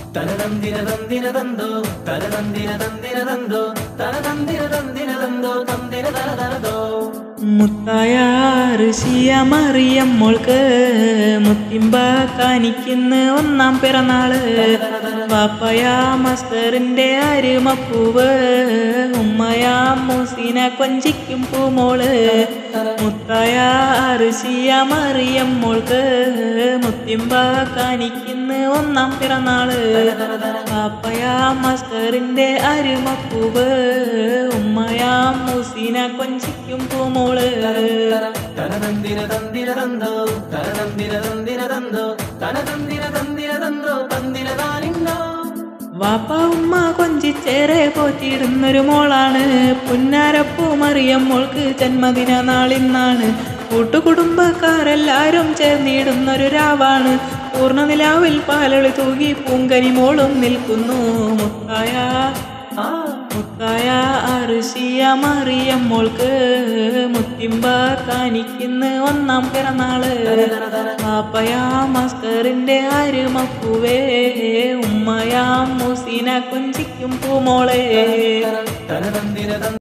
തനതന്തിര തന്തിര തന്തോ തനതന്തിര തന്തിര തന്തോ തനതന്തിര തന്തിര തന്തോ തന്തിര തനതനതോ മുത്തായ ഋഷിയ മറിയം മോൾക്ക് മുത്തിമ്പ കാണിക്കുന്ന ഒന്നാം പിറന്നാള് പാപ്പയ മസ്തറിന്റെ അരുമപ്പൂവ് ഉമ്മയ മൂസിന കൊഞ്ചിക്കും പൂമോള് മുത്തായ ഋഷിയ മറിയം മോൾക്ക് മുത്തിമ്പ കാണിക്കുന്ന ഒന്നാം പിറന്നാള് പാപ്പയ മസ്തറിന്റെ അരുമപ്പൂവ് ഉമ്മയ മൂസിന കൊഞ്ചിക്കും പൂമോള് തനതന്തിര തന്തിര തന്തോ തനതന്തിര തന്തിര തന്തോ തനതന്തിര തന്തിര തന്തോ തന്തിര താനിങ്ങോ വാപ്പ ഉമ്മ കൊഞ്ചിച്ചേറെ പോറ്റിയിടുന്നൊരു മോളാണ് പുന്നാരപ്പൂ മറിയം മോൾക്ക് ജന്മദിന നാളിന്നാണ് കൂട്ടുകുടുംബക്കാരെല്ലാരും ചേർന്നിടുന്നൊരു രാവാണ് പൂർണ്ണനിലാവിൽ പാലളി തൂകി പൂങ്കനി മോളും നിൽക്കുന്നു മുത്തായ ആ മുത്തായ അറുശിയ മറിയം മോൾക്ക് മുത്തിമ്പ കാണിക്കുന്ന ഒന്നാം പിറന്നാള് പാപ്പയാ മസ്കറിന്റെ അരുമപ്പൂവേ ഉമ്മയാ മൂസിന കൊഞ്ചിക്കും പൂമോളെ തനതന്തിര തന്തിര